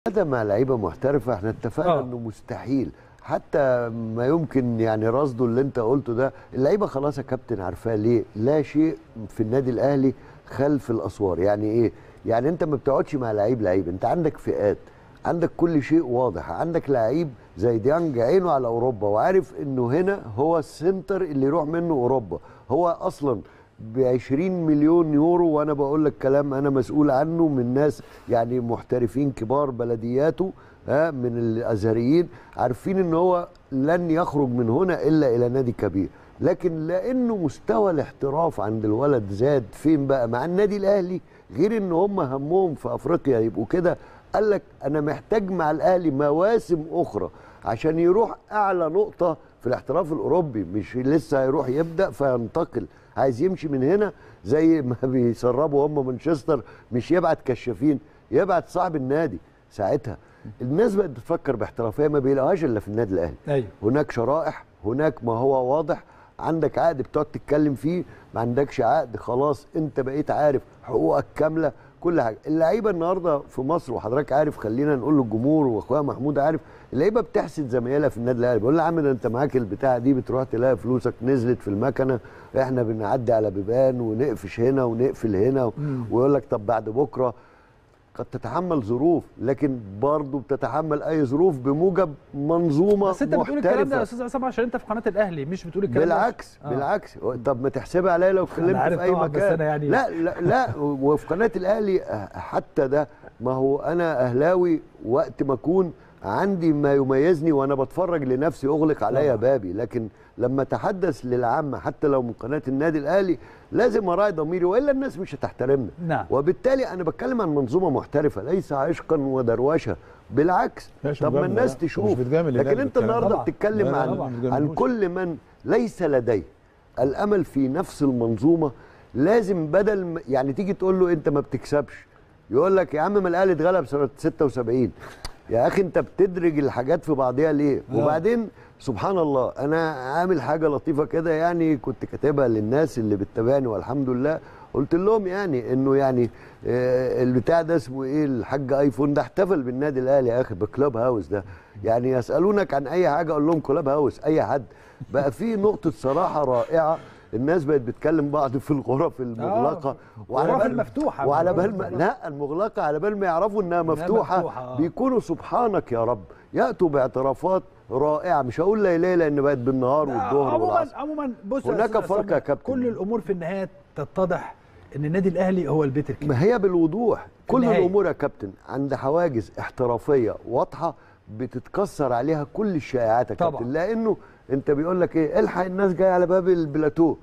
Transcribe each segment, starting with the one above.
هذا مع لعيبه محترفه احنا اتفقنا آه. انه مستحيل حتى ما يمكن يعني رصده اللي انت قلته ده اللعيبه خلاص يا كابتن عارفاه ليه لا شيء في النادي الاهلي خلف الاسوار يعني ايه يعني انت ما بتقعدش مع لعيب لعيب انت عندك فئات عندك كل شيء واضح عندك لعيب زي ديانج عينه على اوروبا وعارف انه هنا هو السنتر اللي يروح منه اوروبا هو اصلا ب 20 مليون يورو وانا بقول لك كلام انا مسؤول عنه من ناس يعني محترفين كبار بلدياته ها من الازهريين عارفين ان هو لن يخرج من هنا الا الى نادي كبير لكن لانه مستوى الاحتراف عند الولد زاد فين بقى مع النادي الاهلي غير ان هم همهم في افريقيا يبقوا كده قال لك انا محتاج مع الاهلي مواسم اخرى عشان يروح اعلى نقطه في الاحتراف الاوروبي مش لسه هيروح يبدا فينتقل عايز يمشي من هنا زي ما بيسربوا هم مانشستر مش يبعت كشافين يبعت صاحب النادي ساعتها الناس بقت بتفكر باحترافيه ما بيلاقوهاش الا في النادي الاهلي ايوه هناك شرائح هناك ما هو واضح عندك عقد بتقعد تتكلم فيه ما عندكش عقد خلاص انت بقيت عارف حقوقك كامله كل حاجه اللعيبه النهارده في مصر وحضرتك عارف خلينا نقول للجمهور واخويا محمود عارف اللعيبه بتحسد زمايلها في النادي الاهلي بيقول له يا عم ده انت معاك البتاعه دي بتروح تلاقي فلوسك نزلت في المكنه احنا بنعدي على بيبان ونقفش هنا ونقفل هنا ويقول لك طب بعد بكره قد تتحمل ظروف لكن برضه بتتحمل اي ظروف بموجب منظومه بس انت بتقول الكلام ده يا محترفة. استاذ عصام عشان انت في قناه الاهلي مش بتقول الكلام ده بالعكس آه. بالعكس طب ما تحسبها عليا لو اتكلمت عارف في اي طبعاً، بس مكان أنا يعني- لا لا لا وفي قناه الاهلي حتى ده ما هو انا اهلاوي وقت ما اكون عندي ما يميزني وانا بتفرج لنفسي اغلق عليا طبعاً. بابي لكن لما اتحدث للعامه حتى لو من قناه النادي الاهلي لازم اراعي ضميري والا الناس مش هتحترمنا نعم. وبالتالي انا بتكلم عن منظومه محترفه ليس عشقا ودروشه بالعكس مش طب ما مجاملة، الناس لا. تشوف مش بتجامل لكن الناس انت بالكلام. النهارده طبعاً. بتتكلم لا، لا، عن طبعاً، ما عن بيجاملوش. كل من ليس لديه الامل في نفس المنظومه لازم بدل ما- يعني تيجي تقول له انت ما بتكسبش يقول لك يا عم ما الاهلي اتغلب سنه 76 يا اخي انت بتدرج الحاجات في بعضها ليه آه. وبعدين سبحان الله انا عامل حاجه لطيفه كده يعني كنت كاتبها للناس اللي بتتابعني والحمد لله قلت لهم يعني انه يعني آه، البتاع ده اسمه ايه الحاج ايفون ده احتفل بالنادي الاهلي يا اخي بكلاب هاوس ده يعني يسالونك عن اي حاجه اقول لهم كلاب هاوس اي حد بقى في نقطه صراحه رائعه الناس بقت بتكلم بعض في الغرف المغلقه الغرف بال- المفتوحة. وعلى بال ما المغلقة. لا المغلقه على بال ما يعرفوا انها مفتوحه, مفتوحة، آه. بيكونوا سبحانك يا رب ياتوا باعترافات رائعه مش هقول لا اله لان بقت بالنهار والظهر عموما والعصر عموما بص يا هناك أستاذ فرق عصام، يا كابتن. كل الامور في النهايه تتضح ان النادي الاهلي هو البيت الكبير ما هي بالوضوح كل النهاية. الامور يا كابتن عند حواجز احترافيه واضحه بتتكسر عليها كل الشائعات يا طبعا. كابتن لانه انت بيقول لك ايه الحق الناس جايه على باب البلاتو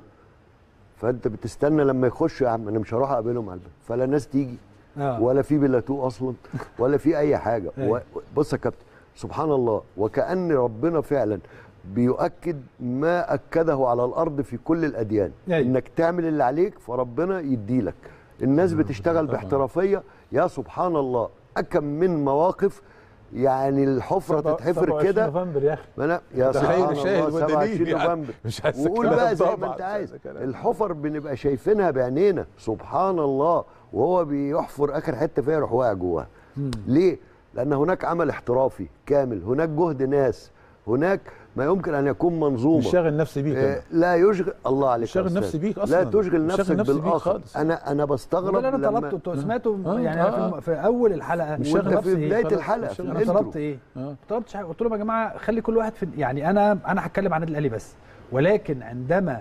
فانت بتستنى لما يخشوا يا عم انا مش هروح اقابلهم على الباب فلا ناس تيجي آه. ولا في بلاتو اصلا ولا في اي حاجه أيوة. و- بص يا كابتن سبحان الله وكأن ربنا فعلا بيؤكد ما أكده على الأرض في كل الأديان أيوة. إنك تعمل اللي عليك فربنا يديلك الناس بتشتغل باحترافية يا سبحان الله أكم من مواقف يعني الحفرة تتحفر 27 كده نوفمبر يا اخي ما انا يا تخيل سبحان الشاهد الله والدليل 27 يعني. نوفمبر مش عايز وقول الكلام بقى زي طبعاً، ما انت مش عايز عايز الكلام. الحفر بنبقى شايفينها بعينينا سبحان الله وهو بيحفر اخر حته فيها يروح واقع جواها ليه؟ لان هناك عمل احترافي كامل هناك جهد ناس هناك ما يمكن ان يكون منظومه مش شاغل نفسي بيك آه، أنا. لا يشغل الله عليك مش شاغل يا أستاذ. نفسي بيك لا أصلاً. تشغل مش شاغل نفسك نفسي بيك بالاخر خالص. انا انا ده بستغرب اللي انا لما طلبته انتوا سمعتوا آه، يعني آه، أنا آه. في, في اول الحلقه مش وانت طلبت في إيه؟ بدايه خلاص، الحلقه مش في شغل. انا الانترو طلبت ايه؟ آه. ما طلبتش حاجه قلت لهم يا جماعه خلي كل واحد في يعني انا انا هتكلم عن النادي الاهلي بس ولكن عندما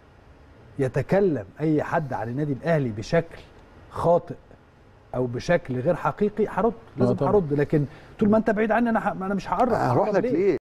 يتكلم اي حد عن النادي الاهلي بشكل خاطئ او بشكل غير حقيقي هرد لازم طبعاً. هرد لكن طول ما انت بعيد عني انا ح- انا مش هقرب هروح هقرب لك ليه؟ ليه